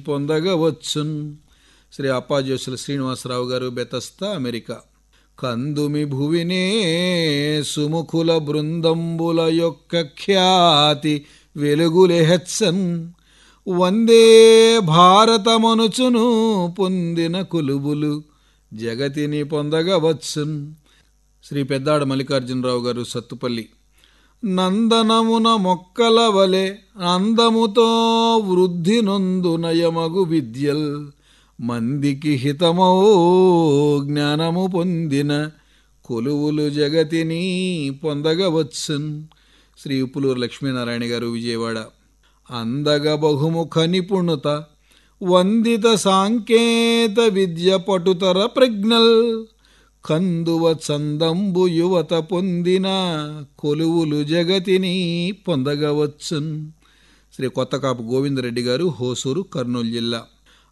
పొందగవచ్చున్ శ్రీ అప్పాజోసుల శ్రీనివాసరావు గారు బెతస్తా అమెరికా కందుమి భువినే సుముఖుల బృందంబుల యొక్క ఖ్యాతి వెలుగులెహెచ్చన్ వందే భారతమనుచును పొందిన కొలుబులు జగతిని పొందగవచ్చున్ శ్రీ పెద్దాడ మల్లికార్జునరావు గారు సత్తుపల్లి నందనమున మొక్కల వలె అందముతో వృద్ధి నొందు నయమగు విద్యల్ మందికి హితమో జ్ఞానము పొందిన కొలువులు జగతిని పొందగవచ్చున్ శ్రీ ఉప్పులూరు లక్ష్మీనారాయణ గారు విజయవాడ అందగ బహుముఖ నిపుణుత వందిత సాంకేత విద్య పటుతర ప్రజ్ఞల్ కందువ చందంబు యువత పొందిన కొలువులు జగతిని పొందగవచ్చున్ శ్రీ కొత్తకాపు గోవిందరెడ్డి గారు హోసూరు కర్నూలు జిల్లా